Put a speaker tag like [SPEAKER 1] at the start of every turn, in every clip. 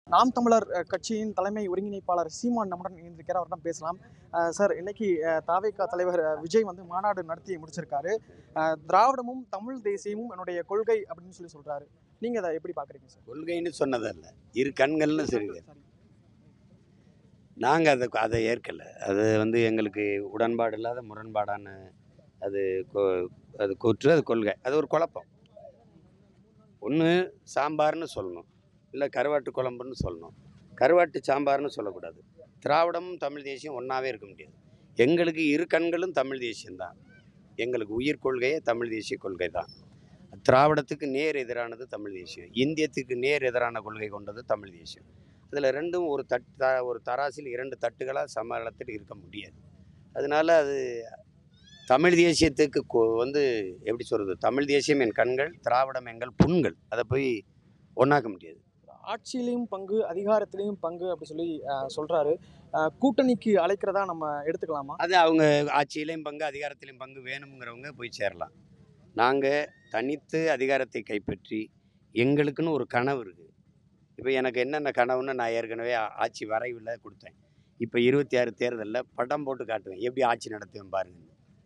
[SPEAKER 1] நாம் தமிழர் அஹ், கட்சியின் தலைமை ஒருங்கிணைப்பாளர் சீமான் நம்முடன் இணைந்திருக்கிறார் அவரிடம் பேசலாம் அஹ், சார் இன்னைக்கு அஹ், தாவேகா தலைவர் அஹ், விஜய் வந்து மாநாடு நடத்தி முடிச்சிருக்காரு அஹ், திராவிடமும் தமிழ் தேசியமும் என்னுடைய கொள்கை அப்படின்னு சொல்லி சொல்றாரு நீங்க அதை எப்படி பாக்குறீங்க சார்
[SPEAKER 2] கொள்கைன்னு சொன்னதல்ல இரு கண்கள்னு சொல்லுங்க நாங்கள் அதை அதை ஏற்கலை அது வந்து எங்களுக்கு உடன்பாடு இல்லாத முரண்பாடான அது கொ- அது கூற்று அது கொள்கை அது ஒரு குழப்பம் ஒன்று சாம்பார்னு சொல்லணும் இல்லை கருவாட்டு குழம்புன்னு சொல்லணும் கருவாட்டு சாம்பார்னு சொல்லக்கூடாது திராவிடமும் தமிழ் தேசியம் ஒன்றாவே இருக்க முடியாது எங்களுக்கு இரு கண்களும் தமிழ் தேசியம்தான் எங்களுக்கு உயிர் கொள்கையே தமிழ் தேசிய கொள்கை தான் திராவிடத்துக்கு நேர் எதிரானது தமிழ் தேசியம் இந்தியத்துக்கு நேர் எதிரான கொள்கை கொண்டது தமிழ் தேசியம் அதில் ரெண்டும் ஒரு தட் த- ஒரு தராசில் இரண்டு தட்டுகளாக சமதளத்தில் இருக்க முடியாது அதனால அது தமிழ் தேசியத்துக்கு கொ- வந்து எப்படி சொல்கிறது தமிழ் தேசியம் என் கண்கள் திராவிடம் எங்கள் புண்கள் அதை போய் ஒன்றாக்க முடியாது
[SPEAKER 1] ஆட்சியிலையும் பங்கு அதிகாரத்திலையும் பங்கு அப்படி சொல்லி அஹ், சொல்றாரு அஹ், கூட்டணிக்கு அழைக்கிறதா நம்ம எடுத்துக்கலாமா
[SPEAKER 2] அது அவங்க ஆட்சியிலையும் பங்கு அதிகாரத்திலையும் பங்கு வேணுங்கிறவங்க போய் சேரலாம் நாங்கள் தனித்து அதிகாரத்தை கைப்பற்றி எங்களுக்குன்னு ஒரு கனவு இருக்குது இப்போ எனக்கு என்னென்ன கனவுன்னு நான் ஏற்கனவே ஆ- ஆட்சி வரைவில் கொடுத்தேன் இப்போ இருபத்தி ஆறு தேர்தலில் படம் போட்டு காட்டுவேன் எப்படி ஆட்சி நடத்துவேன் பாருங்க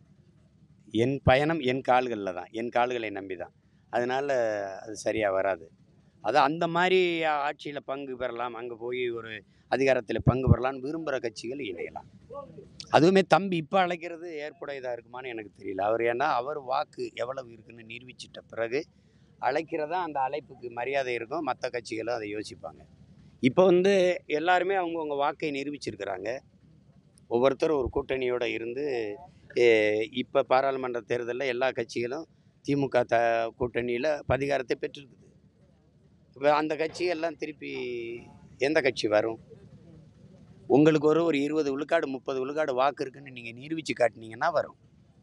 [SPEAKER 2] என் பயணம் என் கால்களில் தான் என் கால்களை நம்பி தான் அதனால் அது சரியாக வராது அது அந்த மாதிரி ஆட்சியில் பங்கு பெறலாம் அங்கே போய் ஒரு அதிகாரத்தில் பங்கு பெறலாம்னு விரும்புகிற கட்சிகள் இணையலாம் அதுவுமே தம்பி இப்போ அழைக்கிறது ஏற்புடையதாக இருக்குமான்னு எனக்கு தெரியல அவர் ஏன்னா அவர் வாக்கு எவ்வளவு இருக்குன்னு நிரூபிச்சிட்ட பிறகு அழைக்கிறதா அந்த அழைப்புக்கு மரியாதை இருக்கும் மற்ற கட்சிகளும் அதை யோசிப்பாங்க இப்போ வந்து எல்லாருமே அவங்கவுங்க வாக்கை நிரூபிச்சிருக்கிறாங்க ஒவ்வொருத்தரும் ஒரு கூட்டணியோடு இருந்து இப்போ பாராளுமன்ற தேர்தலில் எல்லா கட்சிகளும் திமுக த கூட்டணியில் அதிகாரத்தை பெற்றிருக்குது இப்போ அந்த கட்சியெல்லாம் திருப்பி எந்த கட்சி வரும் உங்களுக்கு ஒரு ஒரு இருபது விழுக்காடு முப்பது விழுக்காடு வாக்கு இருக்குன்னு நீங்கள் நிரூபித்து காட்டினீங்கன்னா வரும்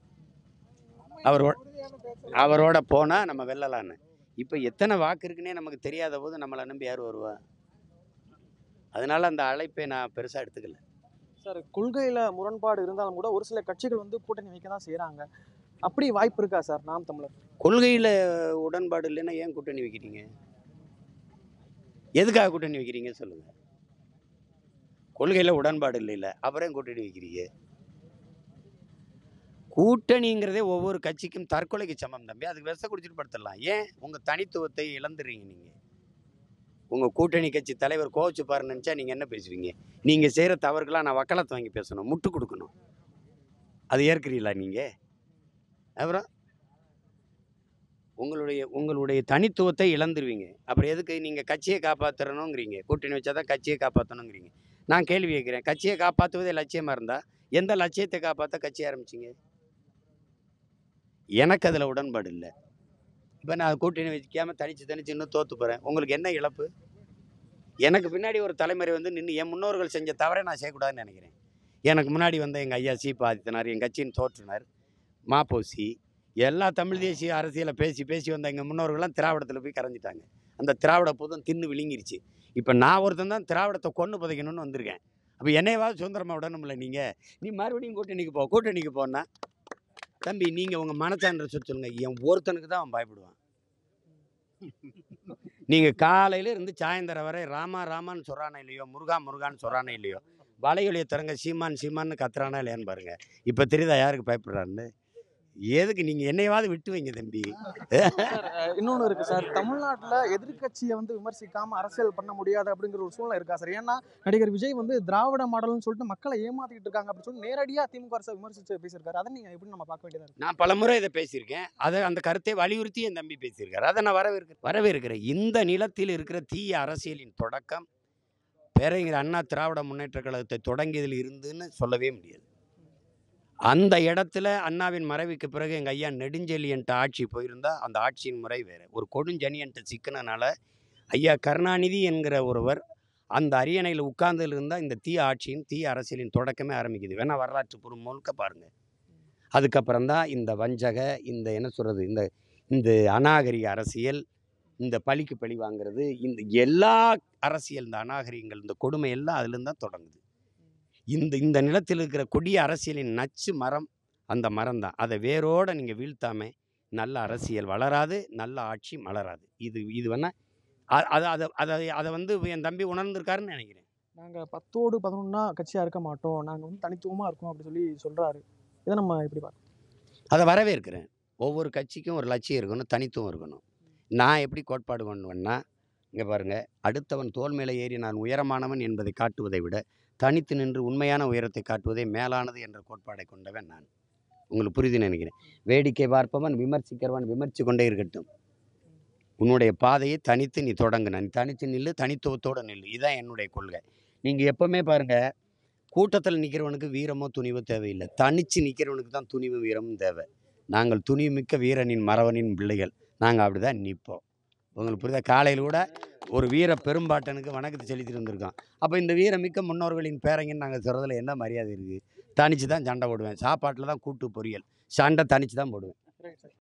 [SPEAKER 2] அவரோட அவரோட போனால் நம்ம வெல்லலான்னு இப்போ எத்தனை வாக்கு இருக்குன்னே நமக்கு தெரியாத போது நம்மளை நம்பி யார் வருவா அதனால அந்த அழைப்பை நான் பெருசாக எடுத்துக்கல
[SPEAKER 1] சார் கொள்கையில முரண்பாடு இருந்தாலும் கூட ஒரு சில கட்சிகள் வந்து கூட்டணி வைக்க தான் செய்றாங்க அப்படி வாய்ப்பு இருக்கா சார் நாம் தமிழர்
[SPEAKER 2] கொள்கையில் உடன்பாடு இல்லைன்னா ஏன் கூட்டணி வைக்கிறீங்க எதுக்காக கூட்டணி வைக்கிறீங்க சொல்லுங்கள் கொள்கையில் உடன்பாடு இல்லைல்ல அப்புறம் ஏன் கூட்டணி வைக்கிறீங்க கூட்டணிங்கிறதே ஒவ்வொரு கட்சிக்கும் தற்கொலைக்கு சமம் தம்பி அதுக்கு விஷ குடிச்சிட்டு படுத்துடலாம் ஏன் உங்கள் தனித்துவத்தை இழந்துடுறீங்க நீங்கள் உங்கள் கூட்டணி கட்சி தலைவர் கோவச்சு பாருன்னு நினச்சா நீங்கள் என்ன பேசுவீங்க நீங்கள் செய்கிற தவறுக்கெல்லாம் நான் வக்காலத்து வாங்கி பேசணும் முட்டு கொடுக்கணும் அது ஏற்கிறீங்களா நீங்கள் அப்புறம் உங்களுடைய உங்களுடைய தனித்துவத்தை இழந்துருவீங்க அப்புறம் எதுக்கு நீங்கள் கட்சியை காப்பாற்றணுங்கிறீங்க கூட்டணி வச்சா தான் கட்சியை காப்பாற்றணுங்கிறீங்க நான் கேள்வி கேட்குறேன் கட்சியை காப்பாற்றுவதே லட்சியமாக இருந்தால் எந்த லட்சியத்தை காப்பாற்ற கட்சி ஆரம்பிச்சிங்க எனக்கு அதில் உடன்பாடு இல்லை இப்போ நான் கூட்டணி வைக்காமல் தனிச்சு தனிச்சு இன்னும் தோற்று போகிறேன் உங்களுக்கு என்ன இழப்பு எனக்கு பின்னாடி ஒரு தலைமுறை வந்து நின்று என் முன்னோர்கள் செஞ்ச தவறை நான் செய்யக்கூடாதுன்னு நினைக்கிறேன் எனக்கு முன்னாடி வந்த எங்கள் ஐயா சீபா ஆதித்தனார் என் கட்சியின் தோற்றுனர் மாப்போசி எல்லா தமிழ் தேசிய அரசியலை பேசி பேசி வந்த எங்கள் முன்னோர்கள்லாம் திராவிடத்தில் போய் கரைஞ்சிட்டாங்க அந்த திராவிட பூதம் தின்னு விழுங்கிருச்சு இப்போ நான் ஒருத்தன் தான் திராவிடத்தை கொண்டு புதைக்கணும்னு வந்திருக்கேன் அப்போ என்னையவாது சுதந்திரமாக விடணும்ல நீங்கள் நீ மறுபடியும் கூட்டணிக்கு போ கூட்டணிக்கு போனா தம்பி நீங்கள் உங்கள் மனச்சான்ற சொல்லி சொல்லுங்க என் ஒருத்தனுக்கு தான் அவன் பயப்படுவான் நீங்கள் காலையில இருந்து சாயந்தரம் வரை ராமா ராமான்னு சொல்கிறானே இல்லையோ முருகா முருகான்னு சொல்கிறானே இல்லையோ வலையொலியை திறங்க சீமான் சீமான்னு கத்துறானா இல்லையான்னு பாருங்க இப்போ தெரியுதா யாருக்கு பயப்படுறான்னு எதுக்கு நீங்கள் என்னையவாது விட்டு வைங்க தம்பி
[SPEAKER 1] சார் அஹ், இன்னொன்னு இருக்கு சார் தமிழ்நாட்டுல எதிர்க்கட்சியை வந்து விமர்சிக்காம அரசியல் பண்ண முடியாது அப்படிங்கிற ஒரு சூழ்நிலை இருக்கா சார் ஏன்னா நடிகர் விஜய் வந்து திராவிட மாடல்னு சொல்லிட்டு மக்களை ஏமாத்திட்டு இருக்காங்க அப்படின்னு சொல்லி நேரடியா திமுக அரசை விமர்சிச்சு பேசியிருக்காரு அதை நீங்க எப்படி நம்ம பார்க்க வேண்டியதா இருக்கு
[SPEAKER 2] நான் பலமுறை இதை பேசியிருக்கேன் அதை அந்த கருத்தை வலியுறுத்தி என் தம்பி பேசியிருக்காரு அதை நான் வரவேற்கிறேன் வரவேற்கிறேன் இந்த நிலத்தில் இருக்கிற தீய அரசியலின் தொடக்கம் பேரறிஞர் அண்ணா திராவிட முன்னேற்ற கழகத்தை தொடங்கியதில் இருந்துன்னு சொல்லவே முடியாது அந்த இடத்துல அண்ணாவின் மறைவுக்கு பிறகு எங்கள் ஐயா நெடுஞ்செழியன்ட்ட ஆட்சி போயிருந்தா அந்த ஆட்சியின் முறை வேறு ஒரு கொடுஞ்செனியன்ட்ட சிக்கினனால ஐயா கருணாநிதி என்கிற ஒருவர் அந்த அரியணையில் உட்கார்ந்ததுல இருந்தால் இந்த தீய ஆட்சியின் தீய அரசியலின் தொடக்கமே ஆரம்பிக்குது வேணா வரலாற்று பூர்வம் முழுக்க பாருங்கள் அதுக்கப்புறம் தான் இந்த வஞ்சக இந்த என்ன சொல்கிறது இந்த இந்த அநாகரிக அரசியல் இந்த பழிக்கு பழி வாங்குறது இந்த எல்லா அரசியல் இந்த அநாகரிகங்கள் இந்த கொடுமை எல்லாம் அதுலேருந்து தான் தொடங்குது இந்த இந்த நிலத்தில் இருக்கிற கொடிய அரசியலின் நச்சு மரம் அந்த மரம் தான் அதை வேரோடு நீங்கள் வீழ்த்தாம நல்ல அரசியல் வளராது நல்ல ஆட்சி மலராது இது இது வேணால் அ- அது அதை அதை அதை வந்து என் தம்பி உணர்ந்திருக்காருன்னு நினைக்கிறேன்
[SPEAKER 1] நாங்கள் பத்தோடு பதினொன்னா கட்சியாக இருக்க மாட்டோம் நாங்கள் வந்து தனித்துவமாக இருக்கோம் அப்படி சொல்லி சொல்கிறாரு இதை நம்ம எப்படி பார்க்கணும்
[SPEAKER 2] அதை வரவேற்கிறேன் ஒவ்வொரு கட்சிக்கும் ஒரு லட்சியம் இருக்கணும் தனித்துவம் இருக்கணும் நான் எப்படி கோட்பாடு கொண்டுவன்னா இங்கே பாருங்கள் அடுத்தவன் தோல் மேலே ஏறி நான் உயரமானவன் என்பதை காட்டுவதை விட தனித்து நின்று உண்மையான உயரத்தை காட்டுவதே மேலானது என்ற கோட்பாடை கொண்டவன் நான் உங்களுக்கு புரியுதுன்னு நினைக்கிறேன் வேடிக்கை பார்ப்பவன் விமர்சிக்கிறவன் விமர்சி கொண்டே இருக்கட்டும் உன்னுடைய பாதையை தனித்து நீ தொடங்கு நீ தனித்து நில்லு தனித்துவத்தோடு நில்லு இதுதான் என்னுடைய கொள்கை நீங்கள் எப்போவுமே பாருங்கள் கூட்டத்தில் நிற்கிறவனுக்கு வீரமோ துணிவோ தேவையில்லை தனித்து நிற்கிறவனுக்கு தான் துணிவு வீரமும் தேவை நாங்கள் துணிவுமிக்க வீரனின் மறவனின் பிள்ளைகள் நாங்கள் அப்படி தான் நிற்போம் உங்களுக்கு புரியுதா காலையில் கூட ஒரு வீர பெரும்பாட்டனுக்கு வணக்கத்தை செலுத்திட்டு வந்திருக்கோம் அப்போ இந்த வீரமிக்க முன்னோர்களின் பேரங்கன்னு நாங்கள் சொல்கிறதுல என்ன மரியாதை இருக்குது தனித்து தான் சண்டை போடுவேன் சாப்பாட்டில் தான் கூட்டு பொரியல் சண்டை தனித்து தான் போடுவேன்